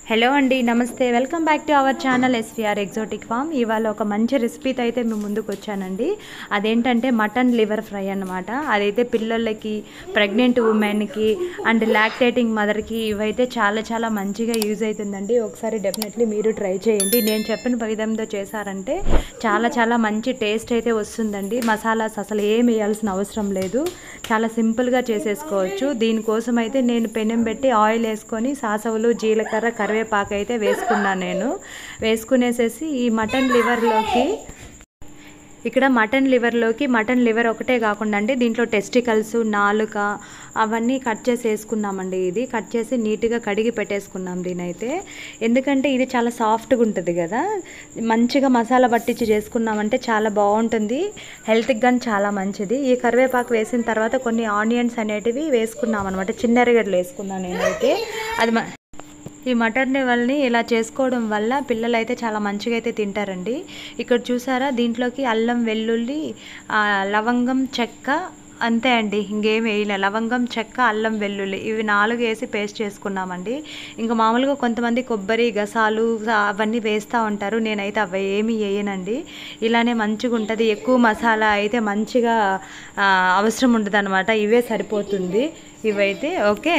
hello అండి నమస్తే welcome back to our channel SVR exotic farm ఇవాళ ఒక మంచి రెసిపీతో అయితే మేము ముందుకు వచ్చానండి అదేంటంటే మటన్ లివర్ ఫ్రై అన్నమాట అదైతే పిల్లలకి ప్రెగ్నెంట్ ఉమెన్కి అండ్ లాక్టేటింగ్ మదర్కి ఇవైతే చాలా చాలా మంచిగా యూజ్ అవుతుందండి ఒకసారి డెఫినెట్లీ మీరు ట్రై చేయండి నేను చెప్పిన విధంతో చేశారంటే చాలా చాలా మంచి టేస్ట్ అయితే వస్తుందండి మసాలాస్ అసలు ఏం వేయాల్సిన అవసరం లేదు చాలా సింపుల్గా చేసేసుకోవచ్చు దీనికోసం అయితే నేను పెనం పెట్టి ఆయిల్ వేసుకొని సాసవులు జీలకర్ర కరివేపాకు అయితే వేసుకున్నాను నేను వేసుకునేసేసి ఈ మటన్ లివర్లోకి ఇక్కడ మటన్ లివర్లోకి మటన్ లివర్ ఒకటే కాకుండా అండి దీంట్లో టెస్టికల్స్ నాలుక అవన్నీ కట్ చేసి వేసుకున్నామండి ఇది కట్ చేసి నీట్గా కడిగి పెట్టేసుకున్నాం దీనైతే ఎందుకంటే ఇది చాలా సాఫ్ట్గా ఉంటుంది కదా మంచిగా మసాలా పట్టించి చేసుకున్నామంటే చాలా బాగుంటుంది హెల్త్కి కానీ చాలా మంచిది ఈ కరివేపాకు వేసిన తర్వాత కొన్ని ఆనియన్స్ అనేటివి వేసుకున్నాం అనమాట చిన్న ఎరగడ్లు వేసుకున్నాను నేనైతే అది మ- ఈ మటన్ వాళ్ళని ఇలా చేసుకోవడం వల్ల పిల్లలు అయితే చాలా మంచిగా అయితే తింటారండి ఇక్కడ చూసారా దీంట్లోకి అల్లం వెల్లుల్లి ఆ, లవంగం చెక్క అంతే అండి ఇంకేం వేయలే లవంగం చెక్క అల్లం వెల్లుల్లి ఇవి నాలుగు వేసి పేస్ట్ చేసుకున్నామండి ఇంకా మామూలుగా కొంతమంది కొబ్బరి గసాలు అవన్నీ వేస్తూ ఉంటారు నేనైతే అవి ఏమీ వేయనండి ఇలానే మంచిగా ఉంటుంది ఎక్కువ మసాలా అయితే మంచిగా ఆ, అవసరం ఉండదు ఇవే సరిపోతుంది ఇవైతే ఓకే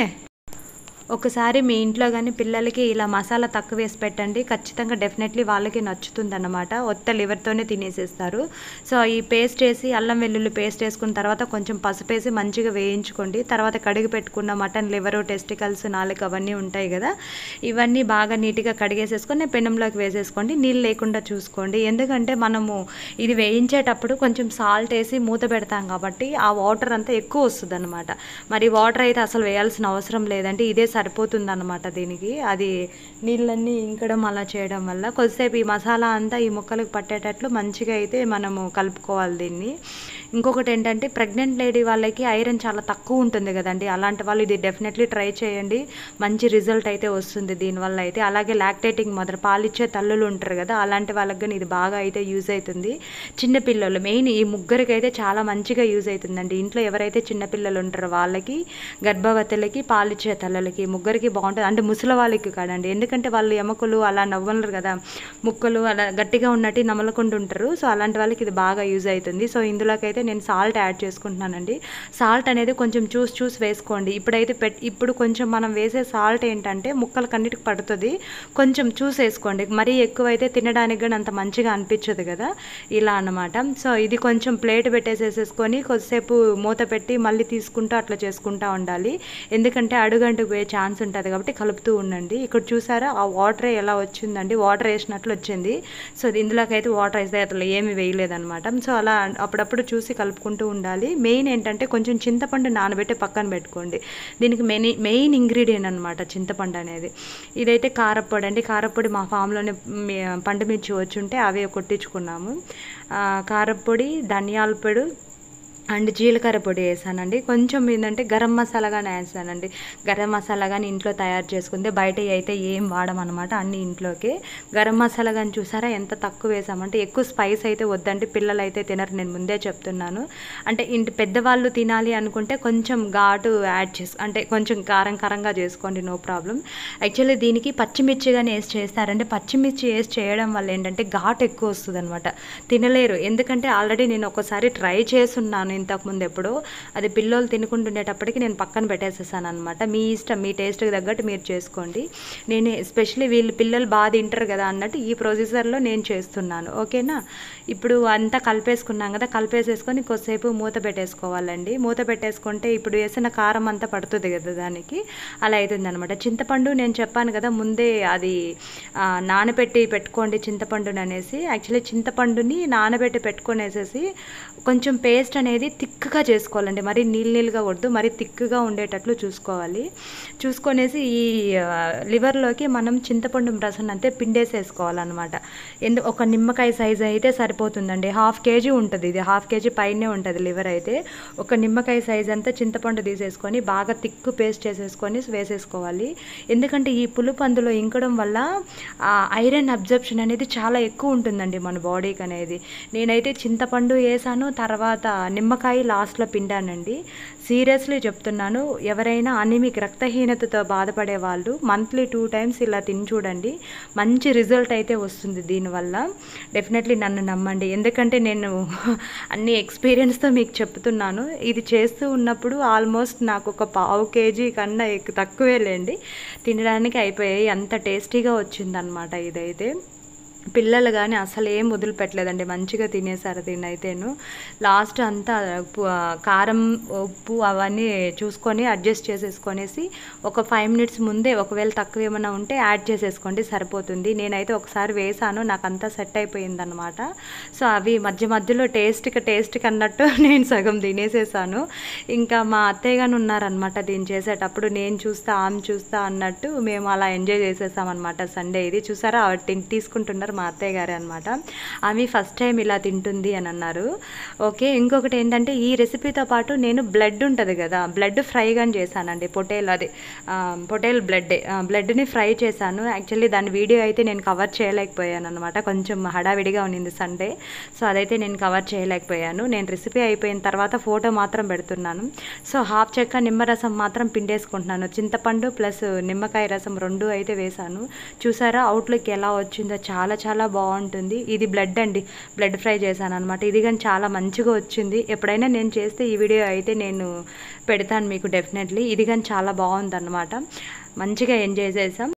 ఒకసారి మీ ఇంట్లో కానీ పిల్లలకి ఇలా మసాలా తక్కువ వేసి పెట్టండి ఖచ్చితంగా డెఫినెట్లీ వాళ్ళకి నచ్చుతుంది అన్నమాట ఒత్త లివర్తోనే తినేసేస్తారు సో ఈ పేస్ట్ వేసి అల్లం వెల్లుల్లి పేస్ట్ వేసుకున్న తర్వాత కొంచెం పసుపు వేసి మంచిగా వేయించుకోండి తర్వాత కడిగి పెట్టుకున్న మటన్ లివరు టెస్టికల్స్ నాలుగు అవన్నీ ఉంటాయి కదా ఇవన్నీ బాగా నీట్గా కడిగేసేసుకొని పెనంలోకి వేసేసుకోండి నీళ్ళు లేకుండా చూసుకోండి ఎందుకంటే మనము ఇది వేయించేటప్పుడు కొంచెం సాల్ట్ వేసి మూత పెడతాం కాబట్టి ఆ వాటర్ అంతా ఎక్కువ వస్తుంది అనమాట మరి వాటర్ అయితే అసలు వేయాల్సిన అవసరం లేదంటే ఇదే సరిపోతుంది అనమాట దీనికి అది నీళ్ళన్నీ ఇంకడం అలా చేయడం వల్ల కొద్దిసేపు ఈ మసాలా అంతా ఈ ముక్కలకు పట్టేటట్లు మంచిగా అయితే మనము కలుపుకోవాలి దీన్ని ఇంకొకటి ఏంటంటే ప్రెగ్నెంట్ లేడీ వాళ్ళకి ఐరన్ చాలా తక్కువ ఉంటుంది కదండి అలాంటి వాళ్ళు ఇది డెఫినెట్లీ ట్రై చేయండి మంచి రిజల్ట్ అయితే వస్తుంది దీనివల్ల అయితే అలాగే లాక్టేటింగ్ మదర్ పాలిచ్చే తల్లులు ఉంటారు కదా అలాంటి వాళ్ళకి కానీ ఇది బాగా అయితే యూజ్ అవుతుంది చిన్నపిల్లలు మెయిన్ ఈ ముగ్గురికి అయితే చాలా మంచిగా యూజ్ అవుతుందండి ఇంట్లో ఎవరైతే చిన్నపిల్లలు ఉంటారో వాళ్ళకి గర్భవతులకి పాలిచ్చే తల్లులకి ముగ్గురికి బాగుంటుంది అంటే ముసలి వాళ్ళకి కాదండి ఎందుకంటే వాళ్ళు ఎముకలు అలా నవ్వలేరు కదా ముక్కలు అలా గట్టిగా ఉన్నట్టు నమలకుండా ఉంటారు సో అలాంటి వాళ్ళకి ఇది బాగా యూజ్ అవుతుంది సో ఇందులోకి అయితే నేను సాల్ట్ యాడ్ చేసుకుంటున్నానండి సాల్ట్ అనేది కొంచెం చూసి చూసి వేసుకోండి ఇప్పుడైతే పెట్ ఇప్పుడు కొంచెం మనం వేసే సాల్ట్ ఏంటంటే ముక్కలకు అన్నిటికి పడుతుంది కొంచెం చూసి వేసుకోండి మరీ ఎక్కువైతే తినడానికి కూడా అంత మంచిగా అనిపించదు కదా ఇలా అన్నమాట సో ఇది కొంచెం ప్లేట్ పెట్టేసేసేసుకొని కొద్దిసేపు మూత పెట్టి మళ్ళీ తీసుకుంటూ అట్లా చేసుకుంటూ ఉండాలి ఎందుకంటే అడుగంటుకు పోయే ఛాన్స్ ఉంటుంది కాబట్టి కలుపుతూ ఉండండి ఇక్కడ చూసారా ఆ వాటర్ ఎలా వచ్చిందండి వాటర్ వేసినట్లు వచ్చింది సో ఇది ఇందులోకి అయితే వాటర్ వేస్తే అట్లా ఏమి వేయలేదన్నమాట సో అలా అప్పుడప్పుడు చూసి కలుపుకుంటూ ఉండాలి మెయిన్ ఏంటంటే కొంచెం చింతపండు నానబెట్టి పక్కన పెట్టుకోండి దీనికి మెయిన్ మెయిన్ ఇంగ్రీడియంట్ అనమాట చింతపండు అనేది ఇదైతే కారప్పొడి అండి కారప్పొడి మా ఫామ్లోనే పండు మిర్చి వచ్చుంటే అవే కొట్టించుకున్నాము ఆ, కారప్పొడి ధనియాల పొడి అండ్ జీలకర్ర పొడి వేసానండి కొంచెం ఏంటంటే గరం మసాలా కానీ వేసానండి గరం మసాలా కానీ ఇంట్లో తయారు చేసుకుంటే బయట అయితే ఏం వాడమన్నమాట అన్ని ఇంట్లోకి గరం మసాలా కానీ చూసారా ఎంత తక్కువ వేసామంటే ఎక్కువ స్పైస్ అయితే వద్దండి పిల్లలు అయితే తినరు నేను ముందే చెప్తున్నాను అంటే ఇంటి పెద్దవాళ్ళు తినాలి అనుకుంటే కొంచెం ఘాటు యాడ్ చేసు అంటే కొంచెం కారం కారంగా చేసుకోండి నో ప్రాబ్లం యాక్చువల్లీ దీనికి పచ్చిమిర్చి కానీ వేసి చేస్తారంటే పచ్చిమిర్చి వేసి చేయడం వల్ల ఏంటంటే ఘాటు ఎక్కువ వస్తుంది అనమాట తినలేరు ఎందుకంటే ఆల్రెడీ నేను ఒకసారి ట్రై చేస్తున్నాను ఇంతకుముందు ఎప్పుడో అది పిల్లలు తినుకుంటుండేటప్పటికి నేను పక్కన పెట్టేసేసాను అనమాట మీ ఇష్టం మీ టేస్ట్కి తగ్గట్టు మీరు చేసుకోండి నేను ఎస్పెషలీ వీళ్ళు పిల్లలు బాగా తింటారు కదా అన్నట్టు ఈ ప్రొసీజర్లో నేను చేస్తున్నాను ఓకేనా ఇప్పుడు అంతా కలిపేసుకున్నాం కదా కలిపేసేసుకొని కొద్దిసేపు మూత పెట్టేసుకోవాలండి మూత పెట్టేసుకుంటే ఇప్పుడు వేసిన కారం అంతా పడుతుంది కదా దానికి అలా అవుతుంది అనమాట చింతపండు నేను చెప్పాను కదా ముందే అది ఆ, నానబెట్టి పెట్టుకోండి చింతపండుని అనేసి యాక్చువల్లీ చింతపండుని నానబెట్టి పెట్టుకొనేసేసి కొంచెం పేస్ట్ అనేది థిక్గా చేసుకోవాలండి మరి నీళ్ళు నీళ్ళుగా వద్దు మరి థిక్గా ఉండేటట్లు చూసుకోవాలి చూసుకొనేసి ఈ ఆ, లివర్లోకి మనం చింతపండు రసం అంతే పిండేసేసుకోవాలన్నమాట ఎందు ఒక నిమ్మకాయ సైజ్ అయితే సరిపోతుందండి హాఫ్ కేజీ ఉంటుంది ఇది హాఫ్ కేజీ పైనే ఉంటుంది లివర్ అయితే ఒక నిమ్మకాయ సైజ్ అంతా చింతపండు తీసేసుకొని బాగా తిక్కు పేస్ట్ చేసేసుకొని వేసేసుకోవాలి ఎందుకంటే ఈ పులుపు అందులో ఇంకడం వల్ల ఆ ఐరన్ అబ్జర్ప్షన్ అనేది చాలా ఎక్కువ ఉంటుందండి మన బాడీకి అనేది నేనైతే చింతపండు వేసాను తర్వాత నిమ్మ నిమ్మకాయ లాస్ట్లో పిండానండి సీరియస్లీ చెప్తున్నాను ఎవరైనా అనిమిక్ రక్తహీనతతో బాధపడే వాళ్ళు మంత్లీ టూ టైమ్స్ ఇలా తిని చూడండి మంచి రిజల్ట్ అయితే వస్తుంది దీనివల్ల డెఫినెట్లీ నన్ను నమ్మండి ఎందుకంటే నేను అన్ని ఎక్స్పీరియన్స్తో మీకు చెప్తున్నాను ఇది చేస్తూ ఉన్నప్పుడు ఆల్మోస్ట్ నాకు ఒక పావు కేజీ కన్నా ఎక్కు తక్కువే లేండి తినడానికి అయిపోయాయి అంత టేస్టీగా వచ్చిందనమాట ఇదైతే పిల్లలు కానీ అసలు ఏం వదిలిపెట్టలేదండి మంచిగా తినేసారు దీన్ని అయితేను లాస్ట్ అంతా ఉప్పు, ఆ, కారం ఉప్పు అవన్నీ చూసుకొని అడ్జస్ట్ చేసేసుకొనేసి ఒక ఫైవ్ మినిట్స్ ముందే ఒకవేళ తక్కువ ఏమైనా ఉంటే యాడ్ చేసేసుకోండి సరిపోతుంది నేనైతే ఒకసారి వేసాను నాకు అంతా సెట్ అయిపోయిందనమాట సో అవి మధ్య మధ్యలో టేస్ట్కి టేస్ట్కి అన్నట్టు నేను సగం తినేసేసాను ఇంకా మా అత్తయ్య గారు ఉన్నారనమాట దీన్ని చేసేటప్పుడు నేను చూస్తా ఆమె చూస్తా అన్నట్టు మేము అలా ఎంజాయ్ చేసేసామన్నమాట సండే ఇది చూసారా ఆవిడ తిన్ తీసుకుంటున్నారు మా అత్తయ్య గారే అనమాట ఆమె ఫస్ట్ టైం ఇలా తింటుంది అని అన్నారు ఓకే ఇంకొకటి ఏంటంటే ఈ రెసిపీతో పాటు నేను బ్లడ్ ఉంటుంది కదా బ్లడ్ ఫ్రై కానీ చేశానండి పొటేల్ అది ఆ, పొటేల్ బ్లడ్ బ్లడ్ని ఫ్రై చేశాను యాక్చువల్లీ దాని వీడియో అయితే నేను కవర్ చేయలేకపోయాను అనమాట కొంచెం హడావిడిగా ఉన్నింది సండే సో అదైతే నేను కవర్ చేయలేకపోయాను నేను రెసిపీ అయిపోయిన తర్వాత ఫోటో మాత్రం పెడుతున్నాను సో హాఫ్ చెక్క నిమ్మరసం మాత్రం పిండేసుకుంటున్నాను చింతపండు ప్లస్ నిమ్మకాయ రసం రెండు అయితే వేశాను చూసారా అవుట్లుక్ ఎలా వచ్చిందో చాలా చాలా బాగుంటుంది ఇది బ్లడ్ అండి బ్లడ్ ఫ్రై చేశాను అనమాట ఇది కానీ చాలా మంచిగా వచ్చింది ఎప్పుడైనా నేను చేస్తే ఈ వీడియో అయితే నేను పెడతాను మీకు డెఫినెట్లీ ఇది కానీ చాలా బాగుందన్నమాట మంచిగా ఎంజాయ్ చేసాం